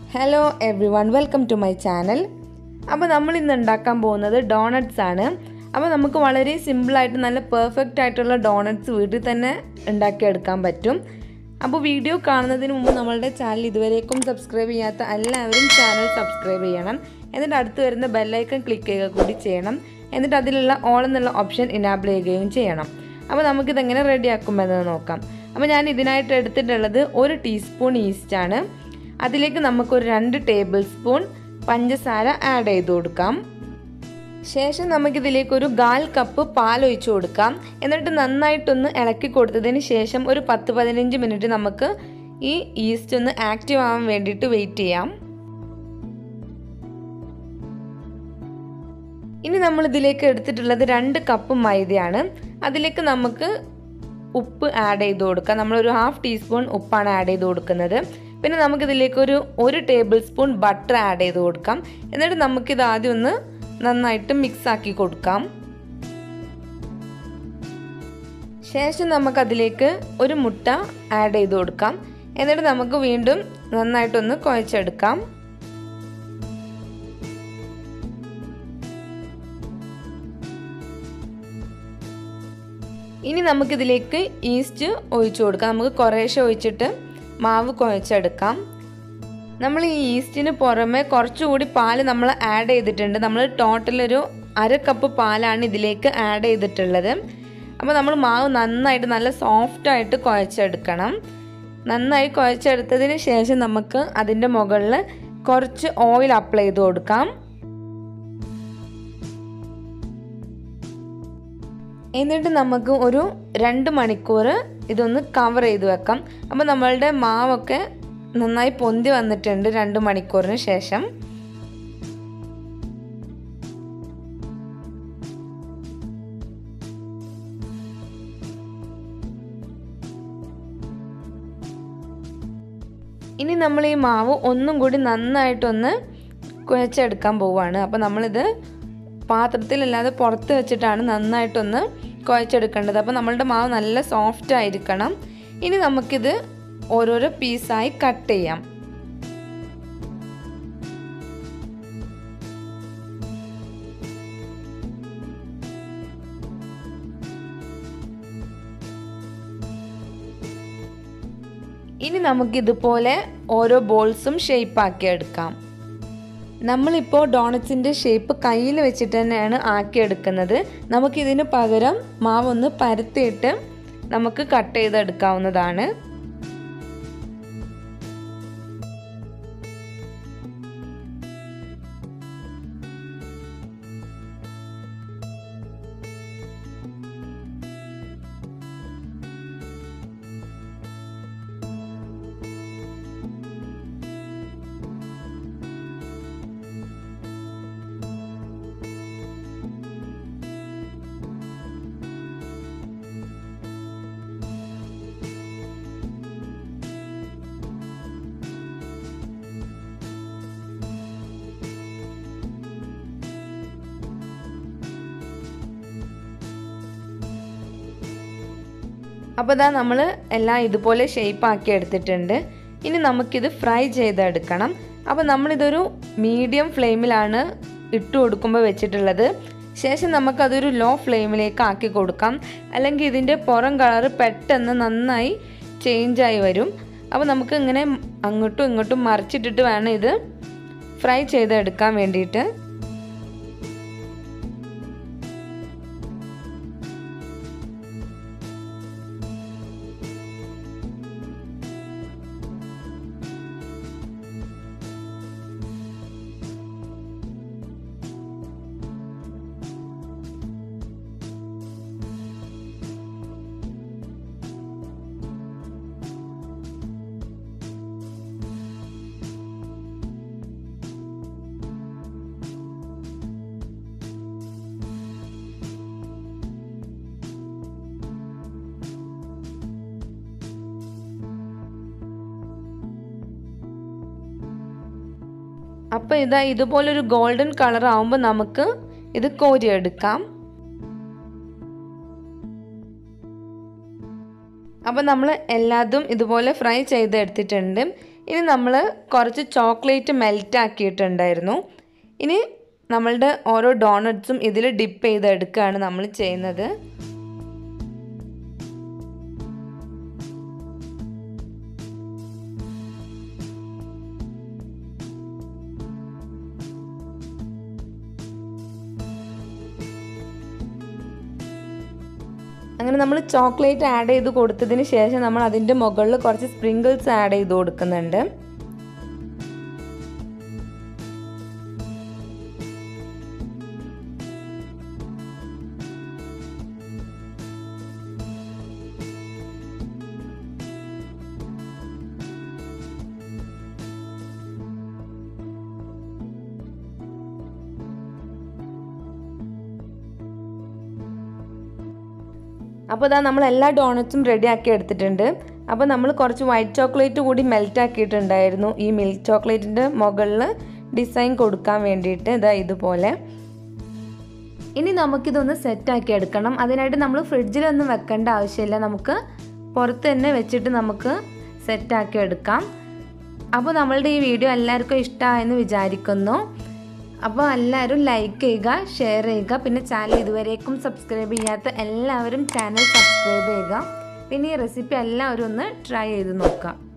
hello everyone welcome to my channel അപ്പോൾ നമ്മൾ ഇന്ന് ഉണ്ടാക്കാൻ പോകുന്നത് ഡോണറ്റ്സ് ആണ് അപ്പോൾ നമുക്ക് വളരെ സിമ്പിളായിട്ട് നല്ല പെർഫെക്റ്റ് ആയിട്ടുള്ള ഡോണറ്റ്സ് വീട്ടിൽ തന്നെ ഉണ്ടാക്കിയെടുക്കാൻ പറ്റും അപ്പോൾ വീഡിയോ കാണുന്നതിന് മുമ്പ് നമ്മളുടെ ചാനൽ ഇതുവരേക്കും സബ്സ്ക്രൈബ് ചെയ്യാത്ത എല്ലാവരും ചാനൽ സബ്സ്ക്രൈബ് ചെയ്യണം എന്നിട്ട് അടുത്ത് വരുന്ന ബെല്ലൈക്കൺ ക്ലിക്ക് ചെയ്യുക കൂടി ചെയ്യണം എന്നിട്ട് അതിലുള്ള ഓൾ എന്നുള്ള ഓപ്ഷൻ ഇനാബിൾ ചെയ്യുകയും ചെയ്യണം അപ്പോൾ നമുക്കിതെങ്ങനെ റെഡിയാക്കുമെന്ന് നോക്കാം അപ്പോൾ ഞാൻ ഇതിനായിട്ട് എടുത്തിട്ടുള്ളത് ഒരു ടീസ്പൂൺ ഈസ്റ്റാണ് അതിലേക്ക് നമുക്കൊരു രണ്ട് ടേബിൾ സ്പൂൺ പഞ്ചസാര ആഡ് ചെയ്ത് കൊടുക്കാം ശേഷം നമുക്കിതിലേക്ക് ഒരു കാൽ കപ്പ് പാൽ ഒഴിച്ചു കൊടുക്കാം എന്നിട്ട് നന്നായിട്ടൊന്ന് ഇളക്കി കൊടുത്തതിന് ശേഷം ഒരു പത്ത് പതിനഞ്ച് മിനിറ്റ് നമുക്ക് ഈ ഈസ്റ്റ് ഒന്ന് ആക്റ്റീവ് ആവാൻ വേണ്ടിയിട്ട് വെയിറ്റ് ചെയ്യാം ഇനി നമ്മൾ ഇതിലേക്ക് എടുത്തിട്ടുള്ളത് രണ്ട് കപ്പ് മൈദയാണ് അതിലേക്ക് നമുക്ക് ഉപ്പ് ആഡ് ചെയ്ത് കൊടുക്കാം നമ്മളൊരു ഹാഫ് ടീസ്പൂൺ ഉപ്പാണ് ആഡ് ചെയ്ത് കൊടുക്കുന്നത് പിന്നെ നമുക്കിതിലേക്ക് ഒരു ഒരു ടേബിൾ സ്പൂൺ ബട്ടർ ആഡ് ചെയ്ത് കൊടുക്കാം എന്നിട്ട് നമുക്കിത് ആദ്യം ഒന്ന് നന്നായിട്ട് മിക്സ് ആക്കി കൊടുക്കാം ശേഷം നമുക്കതിലേക്ക് ഒരു മുട്ട ആഡ് ചെയ്ത് കൊടുക്കാം എന്നിട്ട് നമുക്ക് വീണ്ടും നന്നായിട്ടൊന്ന് കുഴച്ചെടുക്കാം ഇനി നമുക്കിതിലേക്ക് ഈസ്റ്റ് ഒഴിച്ചു കൊടുക്കാം നമുക്ക് കുറേശ്ശെ ഒഴിച്ചിട്ട് മാവ് കുഴച്ചെടുക്കാം നമ്മൾ ഈ ഈസ്റ്റിന് പുറമെ കുറച്ചുകൂടി പാല് നമ്മൾ ആഡ് ചെയ്തിട്ടുണ്ട് നമ്മൾ ടോട്ടൽ ഒരു അര കപ്പ് പാലാണ് ഇതിലേക്ക് ആഡ് ചെയ്തിട്ടുള്ളത് അപ്പോൾ നമ്മൾ മാവ് നന്നായിട്ട് നല്ല സോഫ്റ്റായിട്ട് കുഴച്ചെടുക്കണം നന്നായി കുഴച്ചെടുത്തതിന് ശേഷം നമുക്ക് അതിൻ്റെ മുകളിൽ കുറച്ച് ഓയിൽ അപ്ലൈ ചെയ്ത് കൊടുക്കാം എന്നിട്ട് നമുക്ക് ഒരു രണ്ട് മണിക്കൂർ ഇതൊന്ന് കവർ ചെയ്ത് വെക്കാം അപ്പോൾ നമ്മളുടെ മാവൊക്കെ നന്നായി പൊന്തി വന്നിട്ടുണ്ട് രണ്ട് മണിക്കൂറിന് ശേഷം ഇനി നമ്മൾ ഈ മാവ് ഒന്നും കൂടി നന്നായിട്ടൊന്ന് കുഴച്ചെടുക്കാൻ പോവുകയാണ് അപ്പോൾ നമ്മളിത് പാത്രത്തിലല്ലാതെ പുറത്ത് വെച്ചിട്ടാണ് നന്നായിട്ടൊന്ന് കുഴച്ചെടുക്കേണ്ടത് അപ്പോൾ നമ്മളുടെ മാവ് നല്ല സോഫ്റ്റ് ആയിരിക്കണം ഇനി നമുക്കിത് ഓരോരോ പീസായി കട്ട് ചെയ്യാം ഇനി നമുക്കിതുപോലെ ഓരോ ബോൾസും ഷേപ്പാക്കി എടുക്കാം നമ്മളിപ്പോൾ ഡോണറ്റ്സിൻ്റെ ഷേപ്പ് കയ്യിൽ വെച്ചിട്ട് തന്നെയാണ് ആക്കിയെടുക്കുന്നത് നമുക്കിതിന് പകരം മാവൊന്ന് പരത്തിയിട്ട് നമുക്ക് കട്ട് ചെയ്തെടുക്കാവുന്നതാണ് അപ്പോൾ ഇതാ നമ്മൾ എല്ലാം ഇതുപോലെ ഷേപ്പ് ആക്കി എടുത്തിട്ടുണ്ട് ഇനി നമുക്കിത് ഫ്രൈ ചെയ്തെടുക്കണം അപ്പോൾ നമ്മളിതൊരു മീഡിയം ഫ്ലെയിമിലാണ് ഇട്ട് കൊടുക്കുമ്പോൾ വെച്ചിട്ടുള്ളത് ശേഷം നമുക്കതൊരു ലോ ഫ്ലെയിമിലേക്ക് ആക്കി കൊടുക്കാം അല്ലെങ്കിൽ ഇതിൻ്റെ പുറം കളറ് പെട്ടെന്ന് നന്നായി ചേഞ്ചായി വരും അപ്പോൾ നമുക്ക് ഇങ്ങനെ അങ്ങോട്ടും ഇങ്ങോട്ടും മറിച്ചിട്ടിട്ട് വേണം ഇത് ഫ്രൈ ചെയ്തെടുക്കാൻ വേണ്ടിയിട്ട് അപ്പോൾ ഇതാ ഇതുപോലൊരു ഗോൾഡൻ കളർ ആവുമ്പോൾ നമുക്ക് ഇത് കോരിയെടുക്കാം അപ്പോൾ നമ്മൾ എല്ലാതും ഇതുപോലെ ഫ്രൈ ചെയ്തെടുത്തിട്ടുണ്ട് ഇനി നമ്മൾ കുറച്ച് ചോക്ലേറ്റ് മെൽറ്റ് ആക്കിയിട്ടുണ്ടായിരുന്നു ഇനി നമ്മളുടെ ഓരോ ഡോണറ്റ്സും ഇതിൽ ഡിപ്പ് ചെയ്ത് എടുക്കുകയാണ് നമ്മൾ ചെയ്യുന്നത് അങ്ങനെ നമ്മൾ ചോക്ലേറ്റ് ആഡ് ചെയ്ത് കൊടുത്തതിന് ശേഷം നമ്മൾ അതിൻ്റെ മുകളിൽ കുറച്ച് സ്പ്രിങ്കിൾസ് ആഡ് ചെയ്ത് കൊടുക്കുന്നുണ്ട് അപ്പോൾ ഇതാ നമ്മൾ എല്ലാ ഡോണറ്റ്സും റെഡി ആക്കി എടുത്തിട്ടുണ്ട് അപ്പോൾ നമ്മൾ കുറച്ച് വൈറ്റ് ചോക്ലേറ്റ് കൂടി മെൽറ്റ് ആക്കിയിട്ടുണ്ടായിരുന്നു ഈ മിൽക്ക് ചോക്ലേറ്റിൻ്റെ മുകളിൽ ഡിസൈൻ കൊടുക്കാൻ വേണ്ടിയിട്ട് ഇതാ ഇതുപോലെ ഇനി നമുക്കിതൊന്ന് സെറ്റാക്കി എടുക്കണം അതിനായിട്ട് നമ്മൾ ഫ്രിഡ്ജിലൊന്നും വെക്കേണ്ട ആവശ്യമില്ല നമുക്ക് പുറത്ത് തന്നെ വെച്ചിട്ട് നമുക്ക് സെറ്റാക്കി എടുക്കാം അപ്പോൾ നമ്മളുടെ ഈ വീഡിയോ എല്ലാവർക്കും ഇഷ്ടമായെന്ന് വിചാരിക്കുന്നു അപ്പോൾ എല്ലാവരും ലൈക്ക് ചെയ്യുക ഷെയർ ചെയ്യുക പിന്നെ ചാനൽ ഇതുവരേക്കും സബ്സ്ക്രൈബ് ചെയ്യാത്ത എല്ലാവരും ചാനൽ സബ്സ്ക്രൈബ് ചെയ്യുക പിന്നെ ഈ റെസിപ്പി എല്ലാവരും ഒന്ന് ട്രൈ ചെയ്ത് നോക്കാം